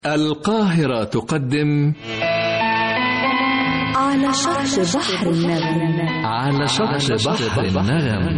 القاهرة تقدم على شط بحر النغم على شط بحر النغم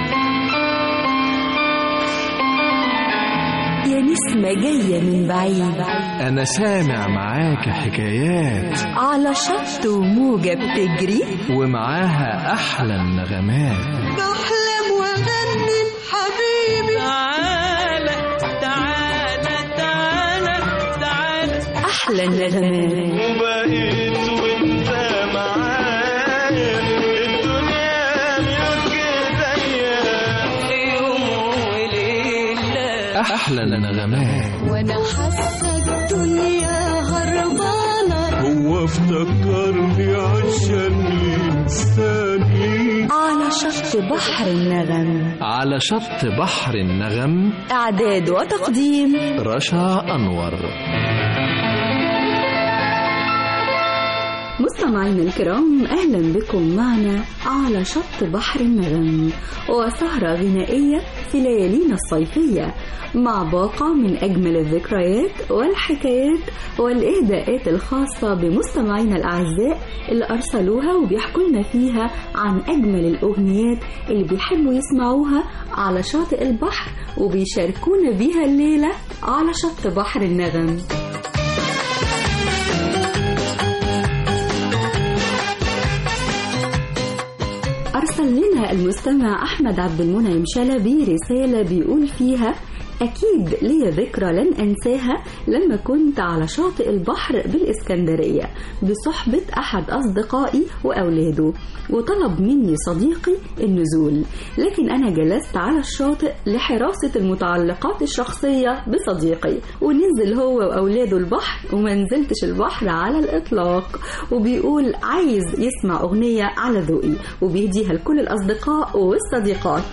يا نسمة جاية من بعيد أنا سامع معاك حكايات على شط وموجة بتجري ومعاها أحلى النغمات بحلم واغني حبيبي تعالى تعالى تعالى تعالى أحلى النغمات وبقيت وانت معايا الدنيا ملك زيها يوم وليلة أحلى النغمات وأنا حاسة الدنيا هربانة هو افتكرني عشان ينساني على شط بحر النغم على شط بحر النغم إعداد وتقديم رشا أنور مستمعينا الكرام أهلا بكم معنا على شط بحر النغم وسهرة غنائية في ليالينا الصيفية مع باقة من أجمل الذكريات والحكايات والإهداءات الخاصة بمستمعينا الأعزاء اللي أرسلوها وبيحكوا لنا فيها عن أجمل الأغنيات اللي بيحبوا يسمعوها على شاطئ البحر وبيشاركونا بيها الليلة على شط بحر النغم أرسل لنا المستمع أحمد عبد المنعم شلبي رسالة بيقول فيها أكيد ليا ذكرى لن أنساها لما كنت على شاطئ البحر بالإسكندرية بصحبة أحد أصدقائي وأولاده وطلب مني صديقي النزول لكن أنا جلست على الشاطئ لحراسة المتعلقات الشخصية بصديقي ونزل هو وأولاده البحر وما نزلتش البحر على الإطلاق وبيقول عايز يسمع أغنية على ذوقي وبيهديها لكل الأصدقاء والصديقات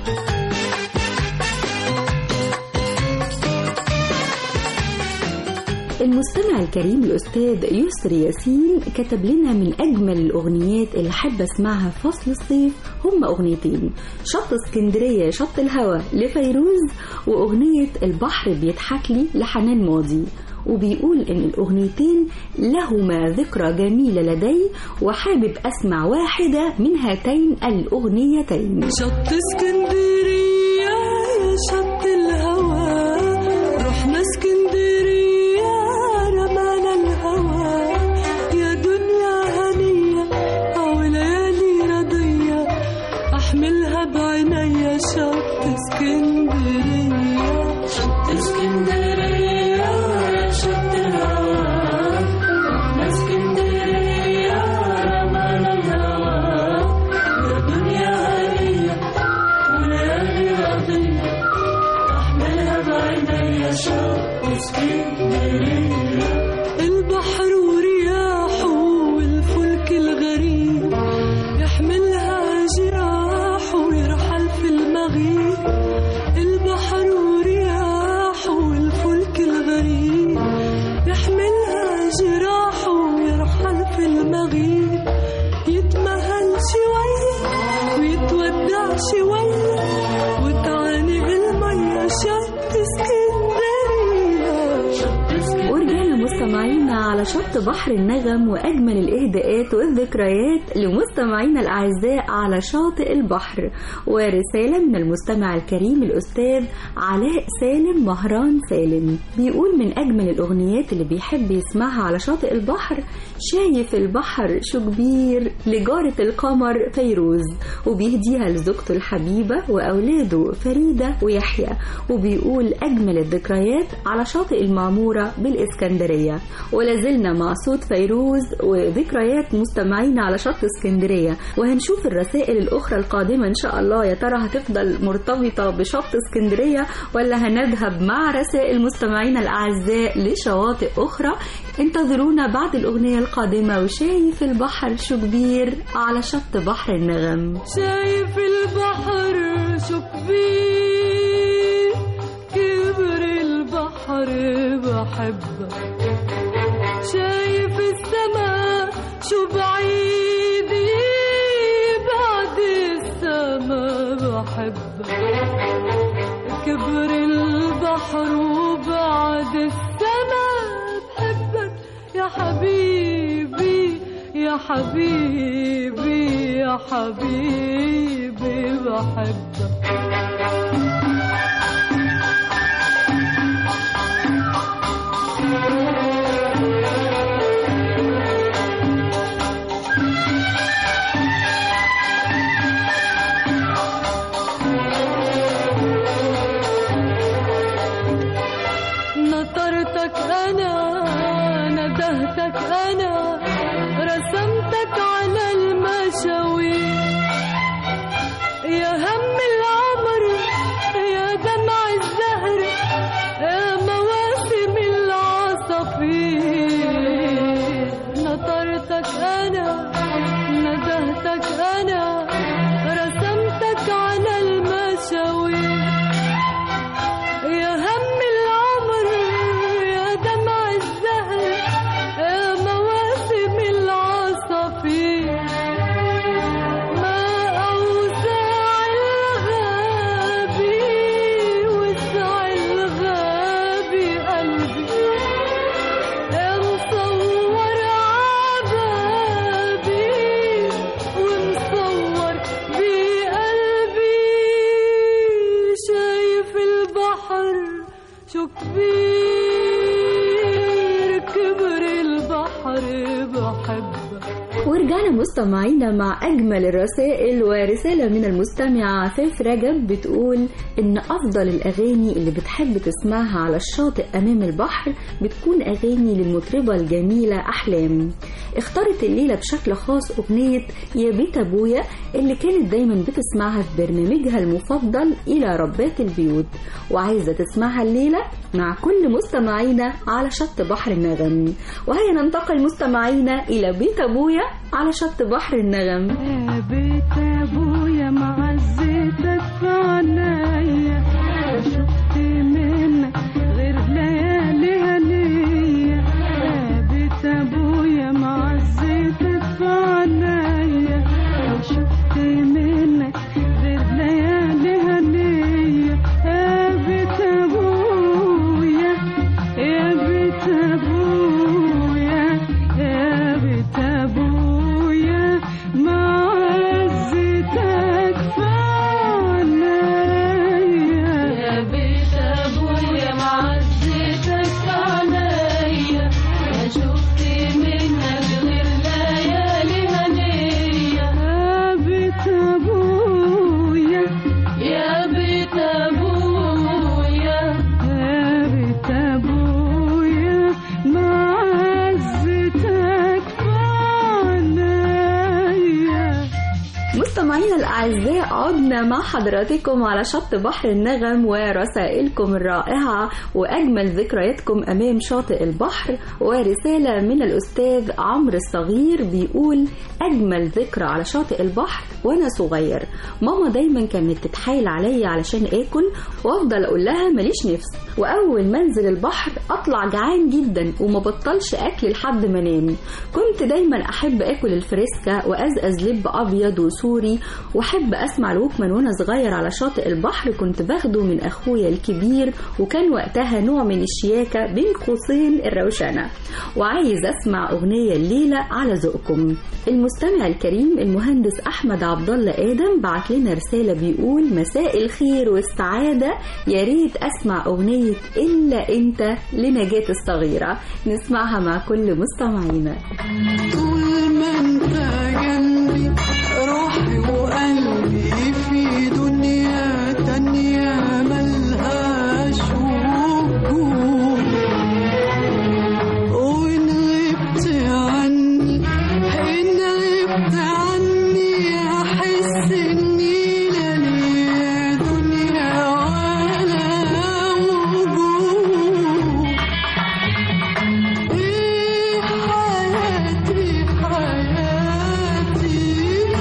المستمع الكريم الأستاذ يسري ياسين كتب لنا من أجمل الأغنيات اللي حابة أسمعها في فصل الصيف هم أغنيتين شط اسكندرية شط الهوى لفيروز وأغنية البحر بيضحك لي لحنان ماضي وبيقول إن الأغنيتين لهما ذكرى جميلة لدي وحابب أسمع واحدة من هاتين الأغنيتين شط اسكندرية يا شط الهوى رحنا اسكندرية رمانا الهوى يا دنيا هنية أو ليالي رضية أحملها بعينيا شط اسكندرية شط اسكندرية يا شط الهوى رحنا اسكندرية رمانا الهوى يا دنيا هنية وليالي رضية أحملها بعينيا شوق اسكندرية البحر ورياحه والفلك الغريب يحملها جراح ويرحل في المغيب البحر ورياحه والفلك الغريب يحملها جراح ويرحل في المغيب يتمهل شوية ويتودع شوية وتعاني المية شط اسكندرية ورجعنا مستمعينا على شط بحر النغم وأجمل الإهداءات والذكريات لمستمعينا الأعزاء على شاطئ البحر ورسالة من المستمع الكريم الأستاذ علاء سالم مهران سالم بيقول من أجمل الأغنيات اللي بيحب يسمعها على شاطئ البحر شايف البحر شو كبير لجارة القمر فيروز وبيهديها لزوجته الحبيبة وأولاده فريدة ويحيى وبيقول أجمل الذكريات على شاطئ المعمورة بالإسكندرية ولازلنا مع صوت فيروز وذكريات مستمعين على شط اسكندرية وهنشوف الرسائل الأخرى القادمة إن شاء الله يا ترى هتفضل مرتبطة بشط اسكندرية ولا هنذهب مع رسائل مستمعينا الأعزاء لشواطئ أخرى انتظرونا بعد الأغنية القادمة وشايف البحر شو كبير على شط بحر النغم شايف البحر شو كبير كبر البحر بحبك شايف السما شو بعيد بعد السما بحبك كبر البحر وبعد السما بحبك يا حبيبي يا حبيبي بحبك نطرتك أنا ندهتك أنا رسمتك على المشاوير يا هم العمر يا دمع الزهر يا مواسم العصافير نطرتك أنا ندهتك أنا رسمتك على المشاوير يا هم العمر يا دمع الزهر يا مواسم العصافير ما أوسع الغابي وسع الغابي قلبي يا مصور عبابي ومصور بقلبي شايف البحر شو كبير كبر البحر بحبك ورجعنا مستمعينا مع أجمل الرسائل ورسالة من المستمعة عفاف رجب بتقول إن أفضل الأغاني اللي بتحب تسمعها على الشاطئ أمام البحر بتكون أغاني للمطربة الجميلة أحلام اختارت الليلة بشكل خاص أغنية يا بيت أبويا اللي كانت دايما بتسمعها في برنامجها المفضل إلى ربات البيوت وعايزة تسمعها الليلة مع كل مستمعينا على شط بحر النغم وهيا ننتقل مستمعينا إلى بيت أبويا على شط بحر النغم يا بيت ابويا معزتك في عنايا ما شفت منك غير ليالي هنية يا بيت ابويا معزتك في عنايا ما شفت منك غير ليالي هنية يا بيت ابويا يا بيت ابويا يا بيت ابويا معزتك فعنايا يا بيت ابويا معزتك فعنايا ما شفت منك غير ليالي هنية يا بيت ابويا يا بيت ابويا يا بيت ابويا معزتك فعنايا مستمعينا الأعزاء عدنا مع حضراتكم على شط بحر النغم ورسائلكم الرائعة وأجمل ذكرياتكم أمام شاطئ البحر ورسالة من الأستاذ عمرو الصغير بيقول أجمل ذكرى على شاطئ البحر وأنا صغير ماما دايما كانت تتحايل عليا علشان آكل وأفضل أقول لها ماليش نفس وأول ما أنزل البحر أطلع جعان جدا وما بطلش أكل لحد ما أنام كنت دايما أحب آكل الفريسكا وأزأز لب أبيض وسوري وأحب أسمع الوكمان وأنا صغير على شاطئ البحر كنت باخده من أخويا الكبير وكان وقتها نوع من الشياكة بين قوسين الروشنة وعايز أسمع أغنية الليلة على ذوقكم المستمع الكريم المهندس أحمد عبد الله آدم بعت لنا رسالة بيقول مساء الخير والسعادة يا ريت أسمع أغنية إلا أنت لنجاة الصغيرة نسمعها مع كل مستمعينا طول ما انت جنبي روحي وقلبي في دنيا تانية ملهاش وجود وإن غبت عني إن غبت عني أحس إني لا ليا دنيا ولا وجود إيه حياتي حياتي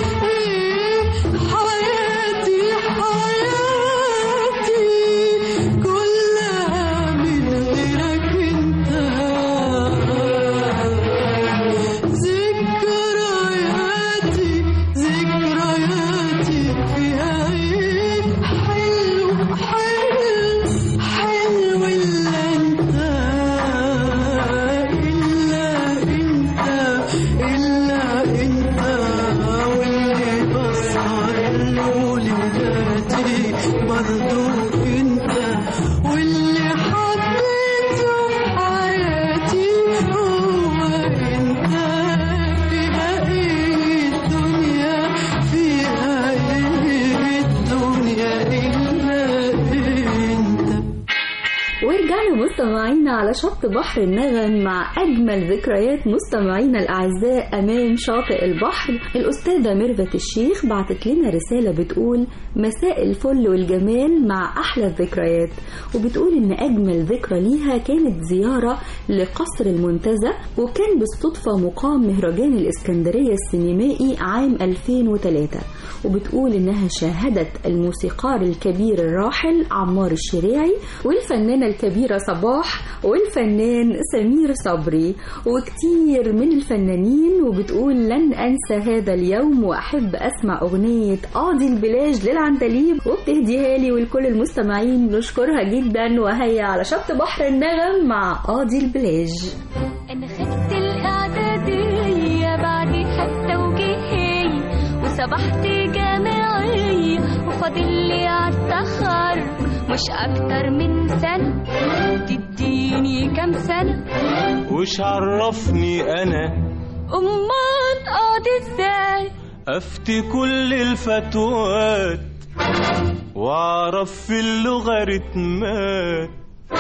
شط بحر النغم مع أجمل ذكريات مستمعينا الأعزاء أمام شاطئ البحر الأستاذة ميرفت الشيخ بعتت لنا رسالة بتقول مساء الفل والجمال مع أحلى الذكريات وبتقول إن أجمل ذكرى ليها كانت زيارة لقصر المنتزه وكان بالصدفة مقام مهرجان الإسكندرية السينمائي عام 2003 وبتقول إنها شاهدت الموسيقار الكبير الراحل عمار الشريعي والفنانة الكبيرة صباح والفنان سمير صبري وكتير من الفنانين وبتقول لن أنسى هذا اليوم وأحب أسمع أغنية قاضي البلاج للعندليب وبتهديها لي ولكل المستمعين نشكرها جدا وهي على شط بحر النغم مع قاضي البلاج أنا خدت الإعدادية بعد حتى وجهي وصبحت جامعية وفاضل لي عالتخرج مش أكتر من سنة تديني كام سنة وش عرفني انا أمال قاضي ازاي افتي كل الفتوات واعرف في اللغة رتمات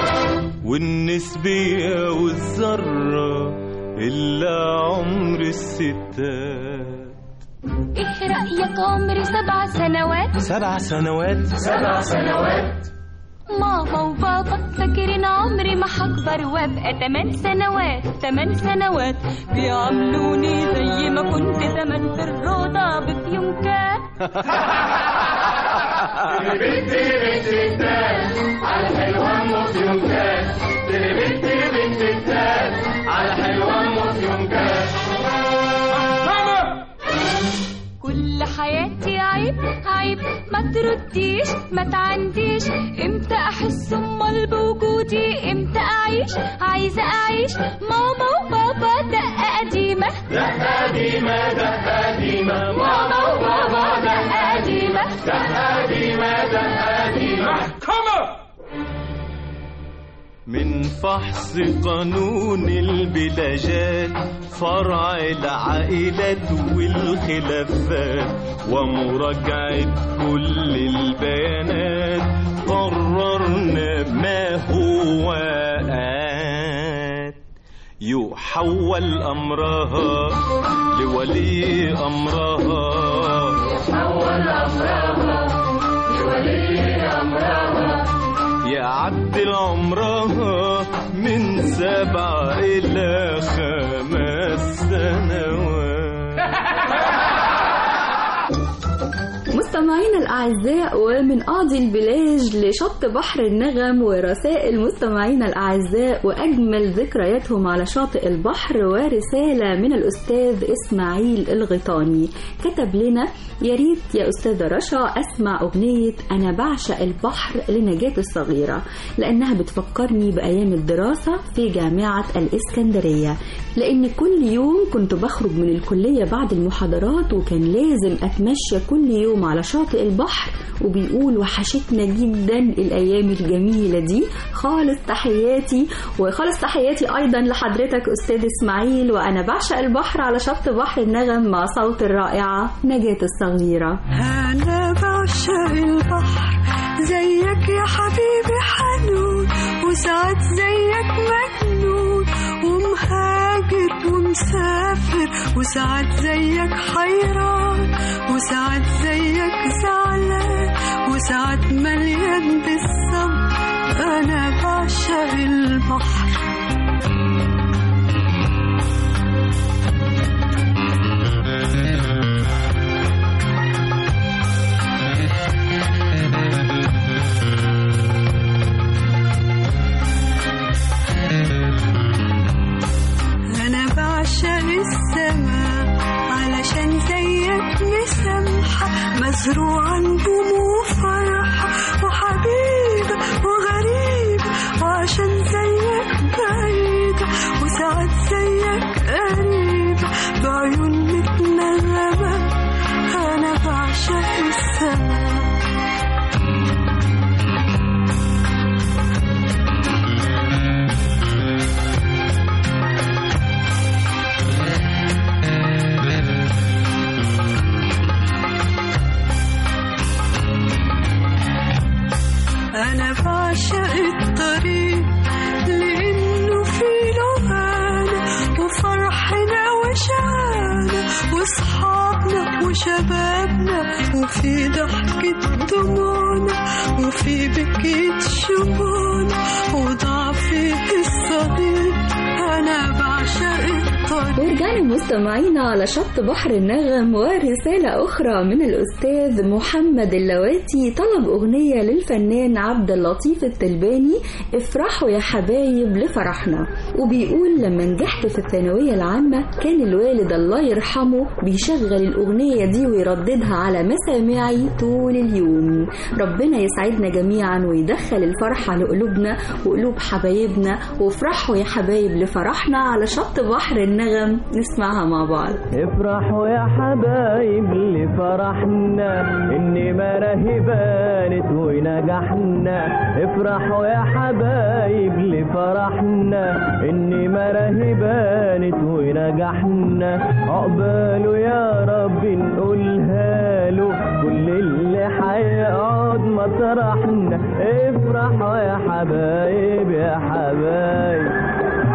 والنسبية والذرة إلا عمر الستات إيه رأيك عمري سبع سنوات سبع سنوات ماما وبابا فاكرين عمري ما هكبر وابقى تمن سنوات تمن سنوات بيعاملوني زي ما كنت زمان في الروضة بفيونكات كل حياتي عيب عيب ما ترديش ما تعنديش امتى احس امال بوجودي امتى اعيش عايزه اعيش ماما وبابا دقه قديمه دقه قديمه دقه قديمه ماما وبابا دقه قديمه دقه قديمه دقه قديمه من فحص قانون البلاجات فرع العائلات والخلافات ومراجعة كل البيانات قررنا ما هو آت يحول أمرها لولي أمرها يعدل عمرها من سبع إلى خمس سنوات مستمعينا الأعزاء ومن قاضي البلاج لشط بحر النغم ورسائل مستمعينا الأعزاء وأجمل ذكرياتهم على شاطئ البحر ورسالة من الأستاذ إسماعيل الغيطاني كتب لنا يا ريت يا أستاذة رشا أسمع أغنية أنا بعشق البحر لنجاة الصغيرة لأنها بتفكرني بأيام الدراسة في جامعة الإسكندرية لأن كل يوم كنت بخرج من الكلية بعد المحاضرات وكان لازم أتمشى كل يوم على شاطئ البحر وبيقول وحشتنا جدا الأيام الجميلة دي خالص تحياتي وخالص تحياتي أيضا لحضرتك أستاذ إسماعيل وأنا بعشق البحر على شط بحر النغم مع صوت الرائعة نجاة الصغيرة أنا بعشق البحر زيك يا حبيبي حنون وساعات زيك مجنون ومهاجر ومسافر وساعات زيك حيران وساعات زيك زعلان وساعات مليان بالصبر أنا بعشق البحر أنا بعشق السماء علشان زيك مسامحة مزروعة نجوم وفرحة وحبيبة وغريبة وعشان زيك بعيدة وساعات زيك قريبة بعيون متنغمة أنا بعشق السماء أنا بعشق الطريق لأنه وشبابنا وفي ضحكة دموعنا وفي بكية شموعنا وضعفي الصغير أنا بعشق الطريق ورجعنا مستمعينا على شط بحر النغم ورسالة أخرى من الأستاذ محمد اللواتي طلب أغنية للفنان عبد اللطيف التلباني افرحوا يا حبايب لفرحنا وبيقول لما نجحت في الثانوية العامة كان الوالد الله يرحمه بيشغل الأغنية دي ويرددها على مسامعي طول اليوم ربنا يسعدنا جميعا ويدخل الفرحة لقلوبنا وقلوب حبايبنا وافرحوا يا حبايب لفرحنا على شط بحر النغم نسمعها مع بعض افرحوا يا حبايب لفرحنا ان مراهي بانت ونجحنا افرحوا يا حبايب لفرحنا ان مراهي بانت ونجحنا عقباله يا رب نقولها له كل اللي هيقعد مطرحنا افرحوا يا حبايب يا حبايب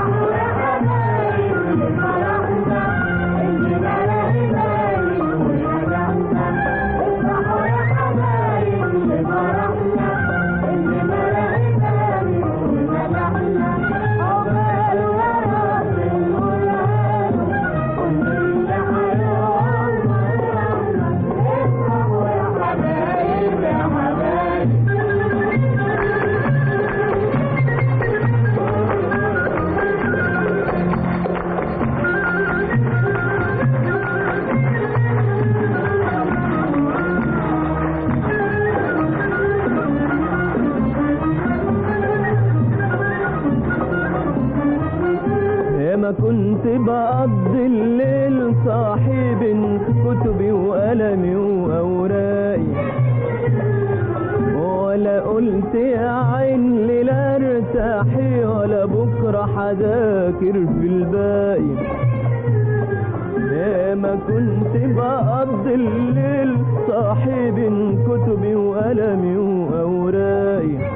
ياما كنت بقضي الليل صاحب كتبي وقلمي وأوراقي ولا قلت يا عين لا ارتاحي ولا بكرة حذاكر في الباقي ياما كنت بقضي الليل صاحب كتبي وقلمي وأوراقي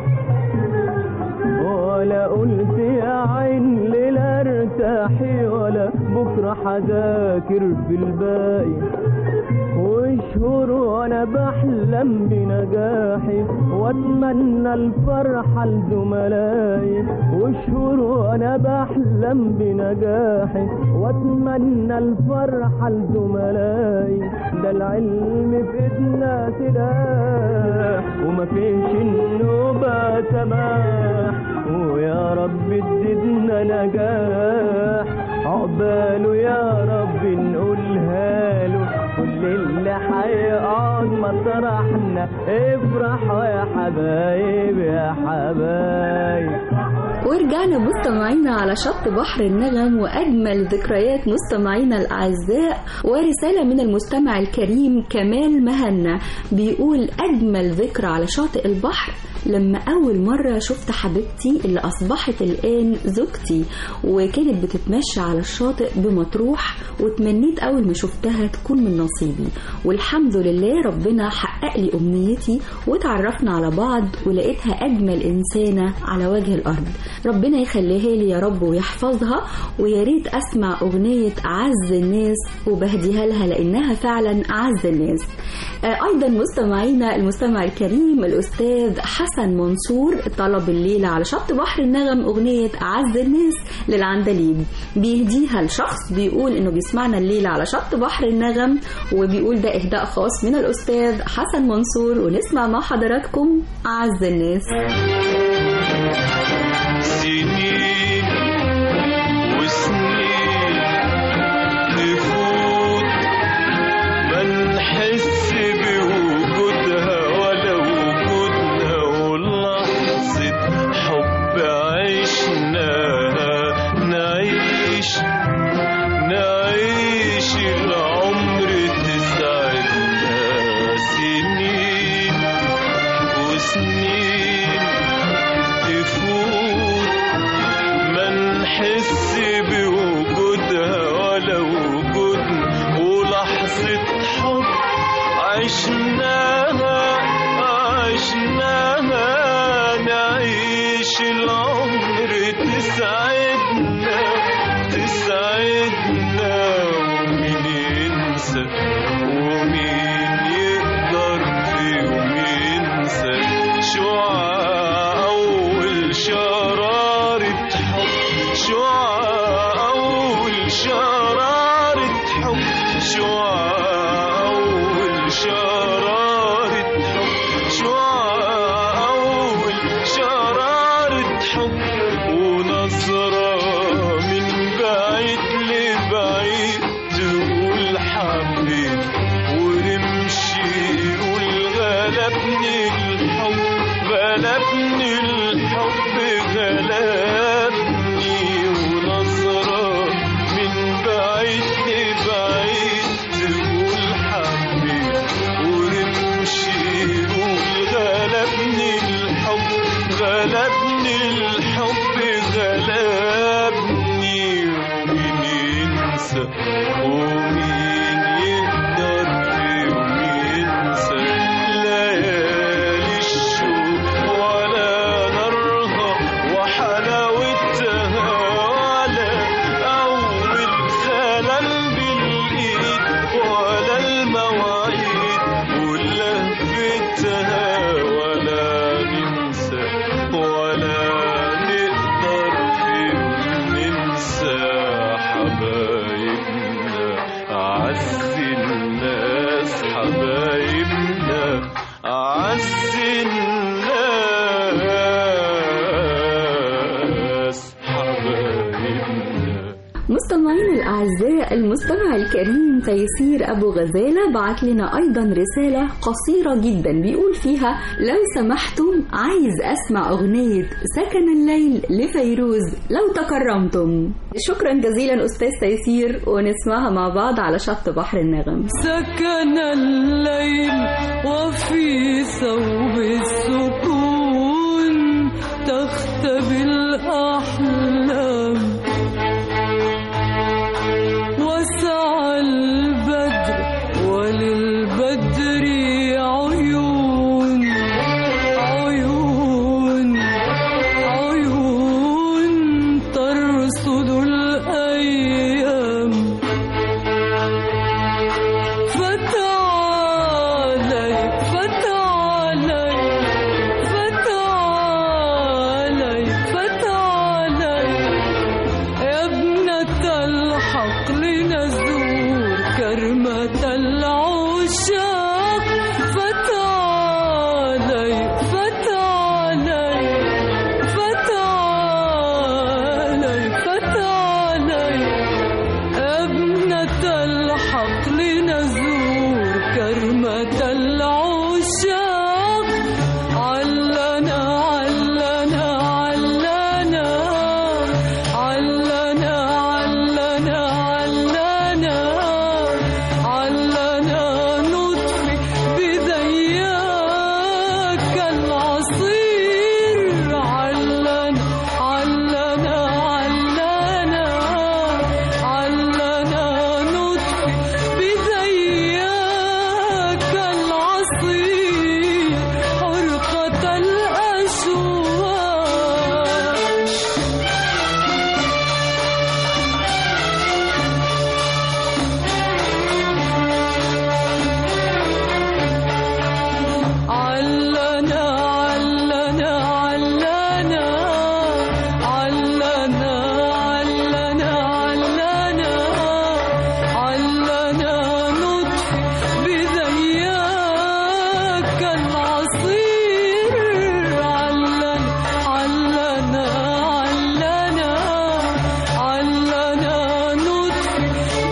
ولا قلت يا عين ليلة ارتاحي ولا بكرة حذاكر في الباقي وشهور وانا بحلم بنجاحي واتمنى الفرحة لزملائي وشهور وانا بحلم بنجاحي واتمنى الفرحة لزملائي ده العلم في ايدنا سلاح ومفيش النوبة سماح ويا رب تزيدنا نجاح عقباله يا رب نقولها له كل اللي هيقعد مطرحنا افرحوا يا حبايب يا حبايب ورجعنا مستمعينا على شط بحر النغم وأجمل ذكريات مستمعينا الأعزاء ورسالة من المستمع الكريم كمال مهنا بيقول أجمل ذكرى على شاطئ البحر لما أول مرة شفت حبيبتي اللي أصبحت الآن زوجتي وكانت بتتمشى على الشاطئ بمطروح وتمنيت أول ما شفتها تكون من نصيبي والحمد لله ربنا حقق لي أمنيتي وتعرفنا على بعض ولقيتها أجمل إنسانة على وجه الأرض ربنا يخليها لي يا رب ويحفظها ويا ريت أسمع أغنية أعز الناس وبهديها لها لأنها فعلا أعز الناس آه، أيضا مستمعينا المستمع الكريم الأستاذ حسن منصور طلب الليلة على شط بحر النغم أغنية أعز الناس للعندليب بيهديها لشخص بيقول إنه بيسمعنا الليلة على شط بحر النغم وبيقول ده إهداء خاص من الأستاذ حسن منصور ونسمع مع حضراتكم أعز الناس سنين وسنين تفوت ما نحس بوجودها ولا وجودنا ولحظة حب عشناها نعيش نعيش العمر تسعدنا سنين وسنين تفوت ما نحس بوجودها ولا وجودنا ولحظة حب عشناها عشناها نعيش العمر تسعدنا تسعدنا ومين ينسى ومين ينسى ومين يقدر في يوم ينسى ليالي الشوق ولا نارها وحلاوتها ولا أول سلام بالإيد ولا المواعيد ولهفتها ولا ننسى ولا نقدر في يوم ننسى حبايبنا أعز الناس حبايبنا أعز الناس حبايبنا مستمعين الأعزاء المستمع الكريم تيسير أبو غزالة بعت لنا أيضا رسالة قصيرة جدا بيقول فيها لو سمحتم عايز أسمع أغنية سكن الليل لفيروز لو تكرمتم شكرا جزيلا أستاذ تيسير ونسمعها مع بعض على شط بحر النغم سكن الليل وفي ثوب السكون تختبي الأحلام وسعى البدر وللبدر عيون عيون عيون ترصد الأيام فتعالي فتعالي فتعالي فتعالي يا ابنة الحقل نزور كرمة العشاق فتعالي فتعالي فتعالي فتعالي ابنة الحقل نزور كرمة العشاق علنا علنا علنا علنا علنا علنا علنا نطفي بذياك العصير علنا علنا علنا علنا نطفي بذياك العصير حرقة الأشواق علنا علنا علنا علنا علنا علنا علنا نطفي بذياك العصير علنا علنا علنا علنا نطفي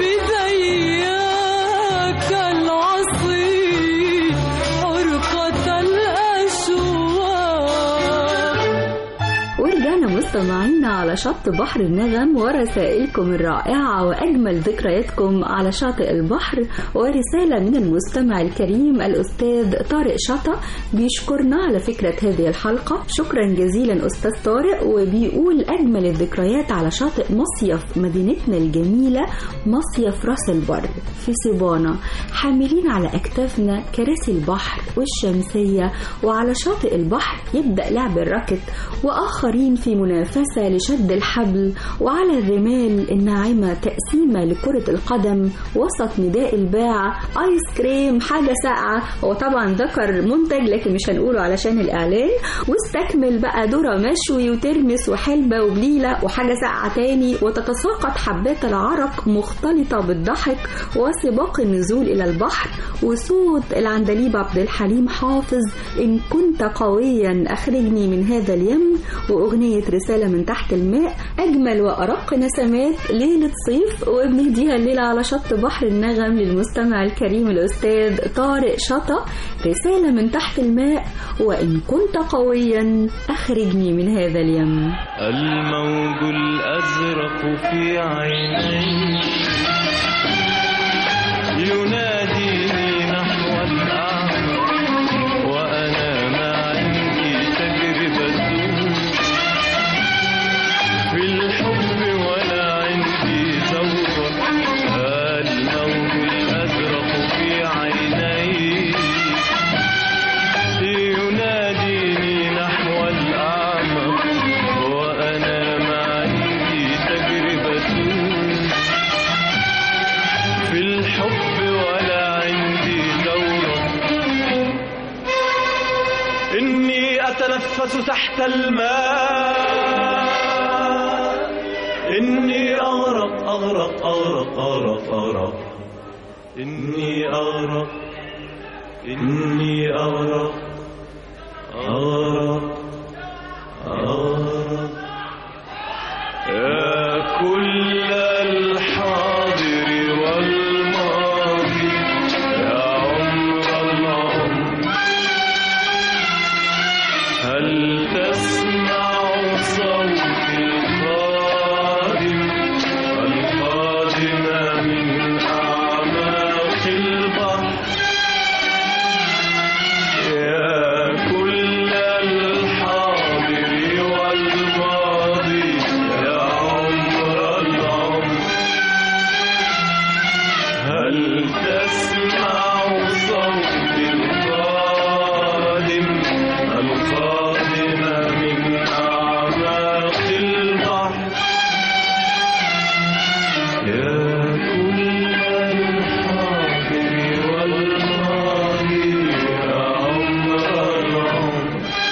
بذياك العصير حرقة الأشواق ورجعنا مستمعينا على شط بحر النغم ورسائلكم الرائعة وأجمل ذكرياتكم على شاطئ البحر ورسالة من المستمع الكريم الأستاذ طارق شطة بيشكرنا على فكرة هذه الحلقة شكرا جزيلا أستاذ طارق وبيقول أجمل الذكريات على شاطئ مصيف مدينتنا الجميلة مصيف راس البر في صبانة حاملين على أكتافنا كراسي البحر والشمسية وعلى شاطئ البحر يبدأ لعب الراكت وآخرين في منافسة لشد الحبل وعلى الرمال الناعمة تقسيمة لكرة القدم وسط نداء الباعة آيس كريم حاجة ساقعة هو طبعا ذكر منتج لكن مش هنقوله علشان الإعلان واستكمل بقى ذرة مشوي وترمس وحلبة وبليلة وحاجة ساقعة تاني وتتساقط حبات العرق مختلطة بالضحك وسباق النزول إلى البحر وصوت العندليب عبد الحليم حافظ إن كنت قويا أخرجني من هذا اليم وأغنية رسالة من تحت الماء أجمل وأرق نسمات ليلة صيف وبنهديها الليلة على شط بحر النغم للمستمع الكريم الأستاذ طارق شطة رسالة من تحت الماء وإن كنت قويا أخرجني من هذا اليم الموج الأزرق في عيني يناديني نحو الأعمى وأنا ما عندي تجربة في الحب ولا عندي ذوق أتنفس تحت الماء إني أغرق أغرق أغرق أغرق أغرق إني أغرق إني أغرق أغرق أغرق يا كل الحاضر والماضي يا عمر العمر هل تسمع صوت القادم القادم من أعماق البحر يا كل الحاضر والماضي يا عمر العمر هل تسمع صوت القادم القادم من أعماق البحر يا كل الحاضر والماضي يا عمر العمر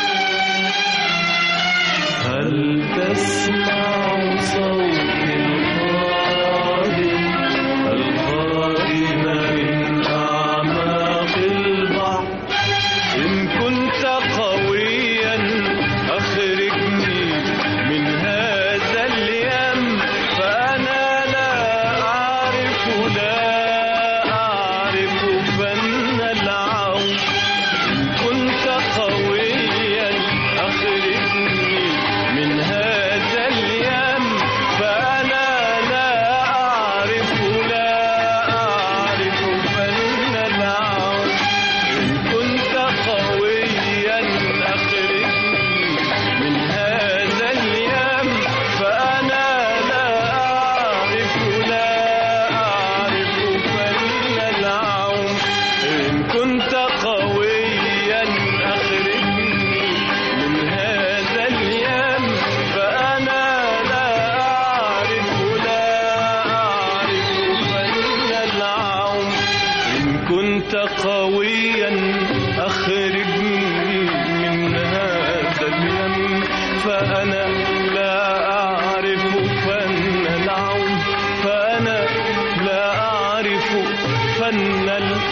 هل تسمع صوت القادم القادم من أعماق البحر إن كنت قويا أخرجني من هذا اليم فأنا لا أعرف لا أعرف فن العون إن كنت قويا أخرجني من هذا اليم فأنا لا أعرف لا أعرف فن العون إن كنت قويا أخرجني من هذا اليم فأنا لا أعرف لا أعرف فن العون إن كنت قويا أخرجني من هذا اليم فأنا لا أعرف لا أعرف فن العون إن كنت قويا أخرجني من هذا اليم فأنا لا أعرف فن العون فأنا لا أعرف فن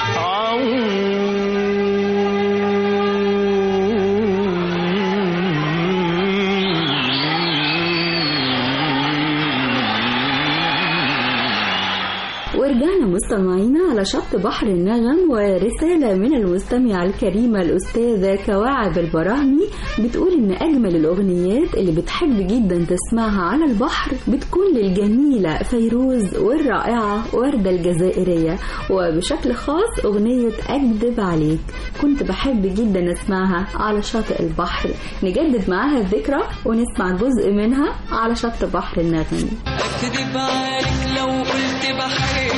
العون ورجعنا مستمعينا على شط بحر النغم ورسالة من المستمعة الكريمة الأستاذة كواعب البراهمي بتقول إن أجمل الأغنيات اللي بتحب جدا تسمعها على البحر بتكون للجميلة فيروز والرائعة وردة الجزائرية وبشكل خاص أغنية أكذب عليك كنت بحب جدا أسمعها على شاطئ البحر نجدد معاها الذكرى ونسمع جزء منها على شط بحر النغم أكذب عليك لو قلت بحبك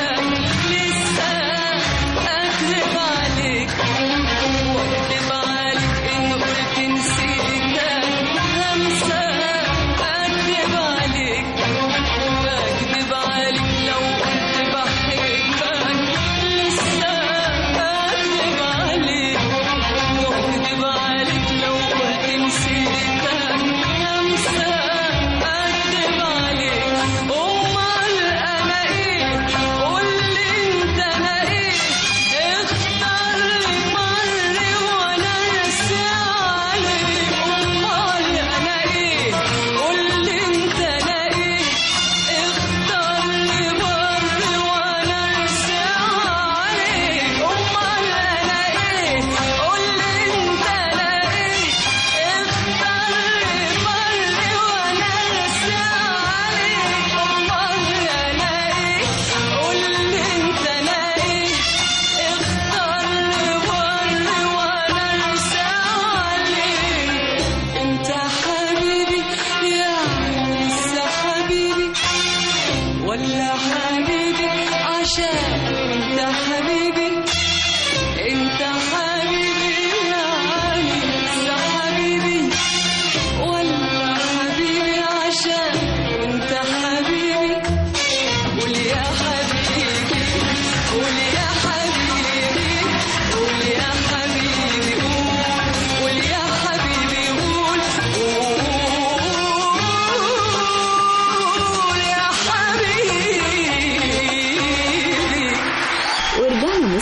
لسه أكذب عليك وأكذب عليك إن قلت نسيتك همسة أكذب عليك أكذب عليك لو قلت بحبك لسه أكذب عليك وأكذب عليك لو قلت نسيتك همسة أكذب عليك أمال أنا إيه قول لي أنت أنا إيه اختار لي مرة وأنا أرسي عليك أمال أنا إيه قول لي أنت أنا إيه اختار لي مرة وأنا أرسي عليك أمال أنا إيه قول لي أنت أنا إيه اختار لي مرة وأنا أرسي عليك أمال أنا إيه قول لي أنت أنا إيه اختار لي مرة وأنا أرسي عليك أنت حبيبي يا لسه حبيبي ولا حبيبي عشان انت حبيبي انت حبيبي يعني لسه حبيبي ولا حبيبي عشان انت حبيبي قول يا حبيبي قول يا حبيبي قول يا حبيبي قول قول يا حبيبي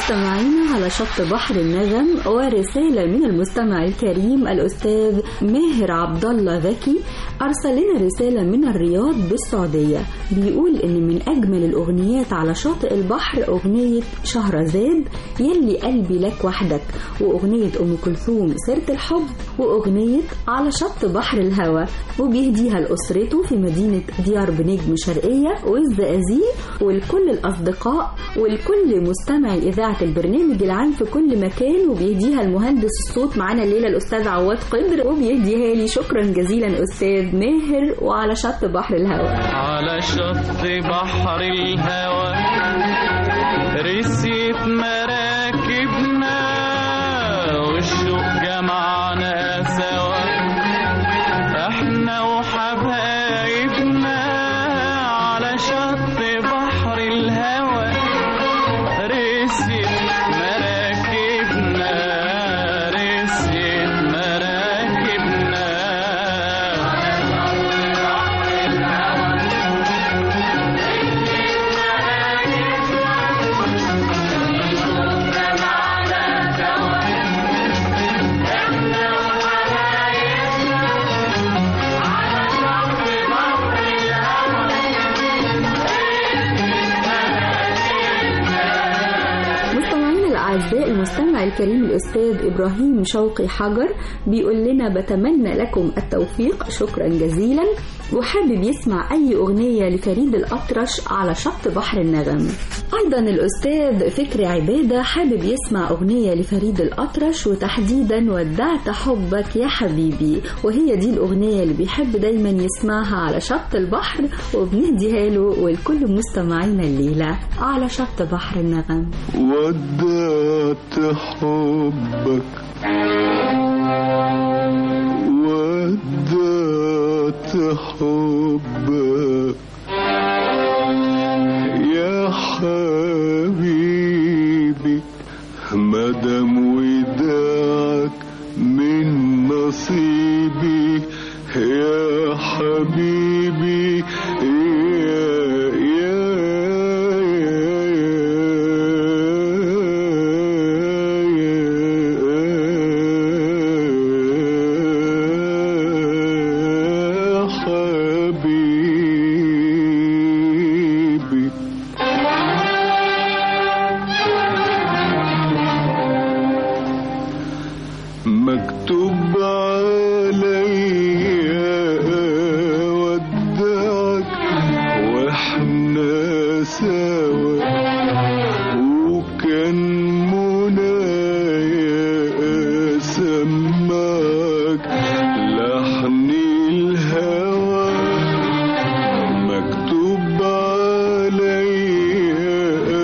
مستمعينا على شط بحر النغم ورسالة من المستمع الكريم الأستاذ ماهر عبد الله زكي أرسل لنا رسالة من الرياض بالسعودية بيقول إن من أجمل الأغنيات على شاطئ البحر أغنية شهرزاد يلي قلبي لك وحدك وأغنية أم كلثوم سيرة الحب وأغنية على شط بحر الهوى وبيهديها لأسرته في مدينة ديار بنجم شرقية والزقازيق ولكل الأصدقاء ولكل مستمعي إذاعة البرنامج العام في كل مكان وبيهديها المهندس الصوت معانا الليلة الأستاذ عواد قدر وبيهديها لي شكرا جزيلا أستاذ ماهر وعلى شط بحر الهوى على شط بحر الهوى رسيت مراكبنا والشوق جمعنا سوا احنا وحبايبنا على شط بحر الهوى رسيت مراكبنا رسيت مراكبنا مستمعينا الأعزاء المستمع الكريم الأستاذ إبراهيم شوقي حجر بيقول لنا بتمنى لكم التوفيق شكرا جزيلا وحابب يسمع أي أغنية لفريد الأطرش على شط بحر النغم أيضا الأستاذ فكري عبادة حابب يسمع أغنية لفريد الأطرش وتحديدا ودعت حبك يا حبيبي وهي دي الأغنية اللي بيحب دايما يسمعها على شط البحر وبنهديها له ولكل مستمعينا الليلة على شط بحر النغم ودعت حبك ودعت حبك يا حبيبي مدام وداعك من نصيبي يا حبيبي يا يا حبيبي مكتوب عليا ودعك واحنا سوا وكان منايا سماك لحن الهوى مكتوب عليا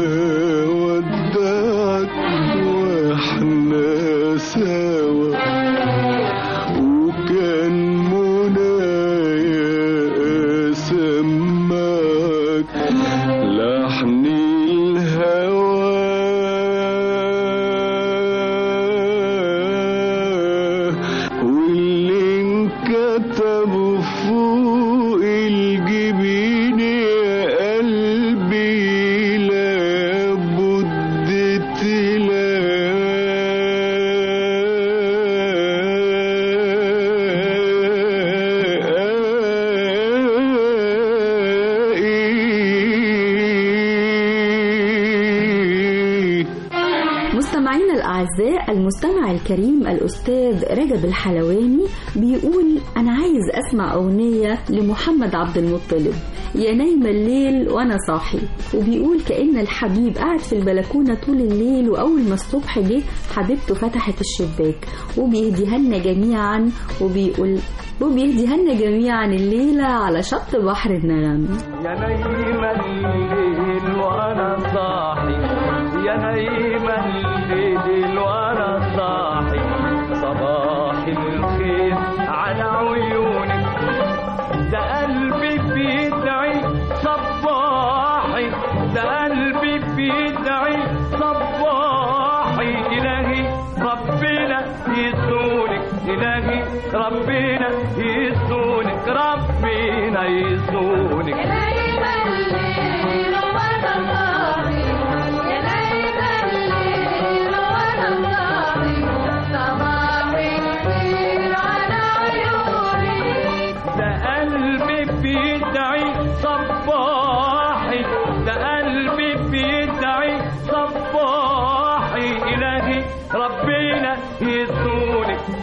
ودعك واحنا سوا وكان منايا سماك لحن الهوى واللي انكتب فوق الجبين يا قلبي لابد تلاقي مستمعينا الأعزاء المستمع الكريم الأستاذ رجب الحلواني بيقول أنا عايز أسمع أغنية لمحمد عبد المطلب يا نايم الليل وأنا صاحي وبيقول كأن الحبيب قاعد في البلكونة طول الليل وأول ما الصبح جه حبيبته فتحت الشباك وبيهديها لنا جميعا وبيقول وبيهديها لنا جميعا الليلة على شط بحر النغم يا نايم الليل وانا صاحي يا نايم الليل وانا صاحي صباح الخير على عيونك ده قلبي بيدعي صباحي ده قلبي بيدعي صباحي إلهي ربنا يسونك إلهي ربنا يسونك ربنا يسونك يا نايم الليل وانا صاحي يا نايم الليل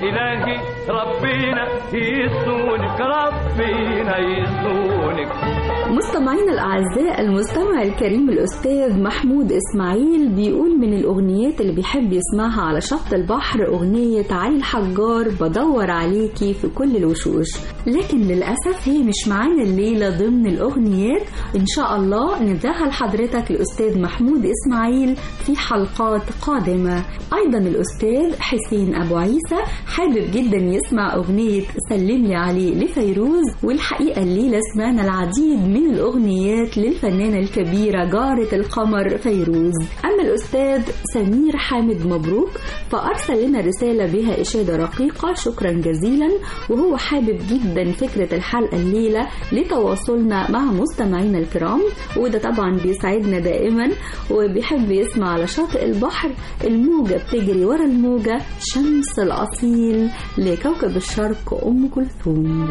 إلهي ربنا يصونك ربنا يصونك مستمعينا الأعزاء المستمع الكريم الأستاذ محمود إسماعيل بيقول من الأغنيات اللي بيحب يسمعها على شط البحر أغنية علي الحجار بدور عليكي في كل الوشوش لكن للأسف هي مش معانا الليلة ضمن الأغنيات إن شاء الله نداها لحضرتك الأستاذ محمود إسماعيل في حلقات قادمة أيضا الأستاذ حسين أبو عيسى حابب جدا يسمع أغنية سلم لي عليه لفيروز والحقيقة الليلة سمعنا العديد من الأغنيات للفنانة الكبيرة جارة القمر فيروز أما الأستاذ سمير حامد مبروك فأرسل لنا رسالة بها إشادة رقيقة شكرا جزيلا وهو حابب جدا فكرة الحلقة الليلة لتواصلنا مع مستمعينا الكرام وده طبعا بيسعدنا دائما وبيحب يسمع على شاطئ البحر الموجة بتجري ورا الموجة شمس الأصيل لكوكب الشرق أم كلثوم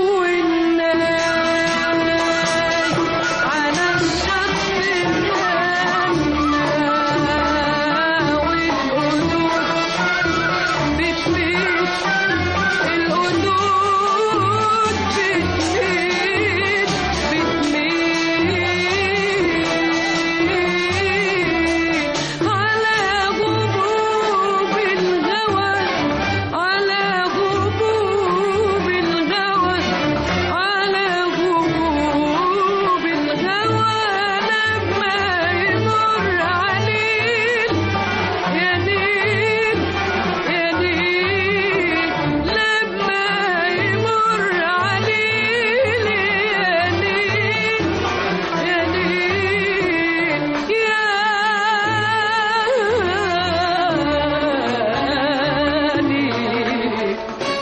على الشط والقدود بتفيد القدود بتفيد بتميل على غبوب الهوى على غبوب الهوى على غبوب الهوى لما يمر عليل يا نيل يا نيل لما يمر عليل يا نيل يا نيل يا نيل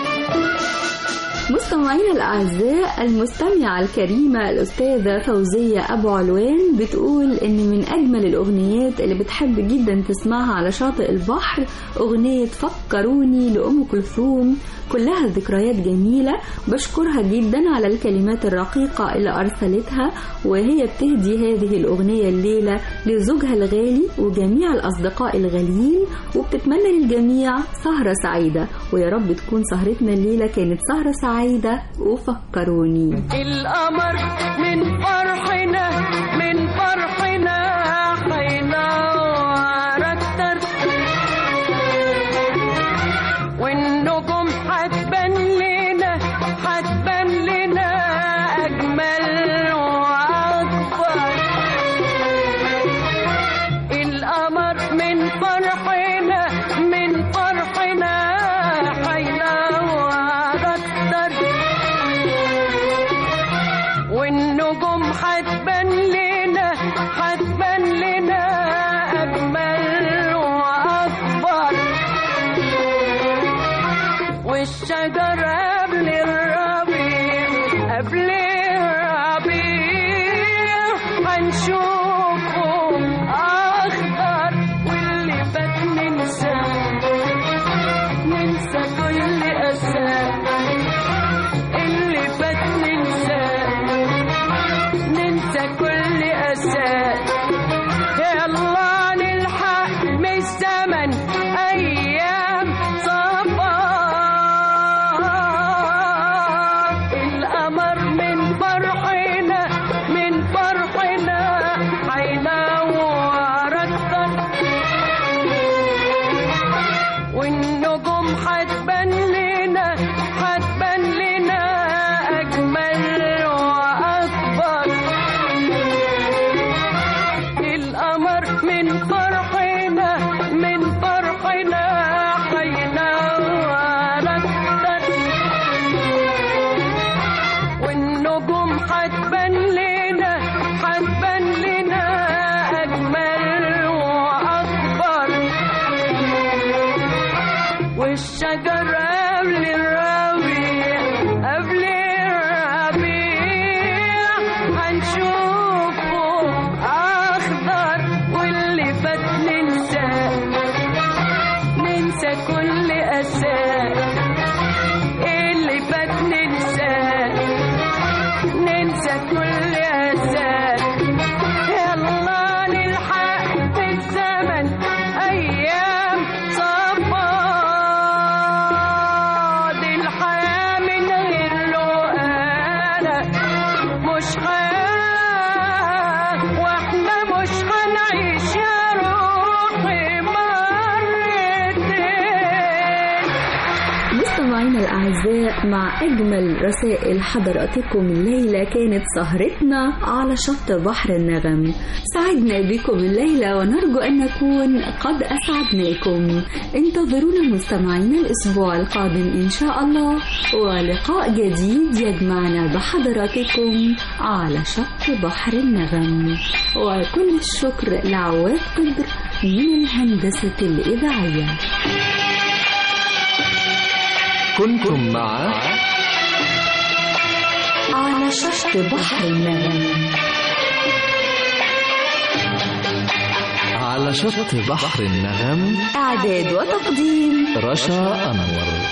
مستمعينا الأعزاء المستمعة الكريمة الأستاذة فوزية أبو علوان بتقول إن من أجمل الأغنيات اللي بتحب جدا تسمعها على شاطئ البحر أغنية فكروني لأم كلثوم كلها ذكريات جميلة بشكرها جدا على الكلمات الرقيقة اللي أرسلتها وهي بتهدي هذه الأغنية الليلة لزوجها الغالي وجميع الأصدقاء الغاليين وبتتمنى للجميع سهرة سعيدة ويا رب تكون سهرتنا الليلة كانت سهرة سعيدة وفكروني القمر من فرحنا من فرحنا هينور اكتر والنجوم هتبان لنا هتبان لنا اجمل واكبر القمر من فرحنا من فرحنا هينور اكتر والنجوم هتبان لنا هتبان لنا أجمل وأكبر والشجر قبل الربيع قبل الربيع هنشوفه أخضر واللي فات ننساه ننسى كل أساه اللي فات ننساه ننسى كل أساه يلا نلحق من الزمن أيام صباح القمر من فرحنا من فرحنا هينور أكتر والنجوم هتبان لنا هتبان لنا أجمل وأكبر القمر من فرحنا من فرحنا هينور أكتر والنجوم هتبان لنا هتبان لنا أجمل وأكبر والشجر قبل الربيع قبل الربيع هنشوفه أخضر واللي فات ننساه ننسى كل أساه اللي فات ننساه ننسى كل أساه يلا نلحق في الزمن أيام صباح الأعزاء مع أجمل رسائل حضراتكم الليلة كانت سهرتنا على شط بحر النغم سعدنا بكم الليلة ونرجو أن نكون قد أسعدناكم انتظرونا مستمعينا الأسبوع القادم إن شاء الله ولقاء جديد يجمعنا بحضراتكم على شط بحر النغم وكل الشكر لعواد قدر من الهندسة الإذاعية كنتم مع على شط بحر النغم على شط بحر النغم إعداد وتقديم رشا أنور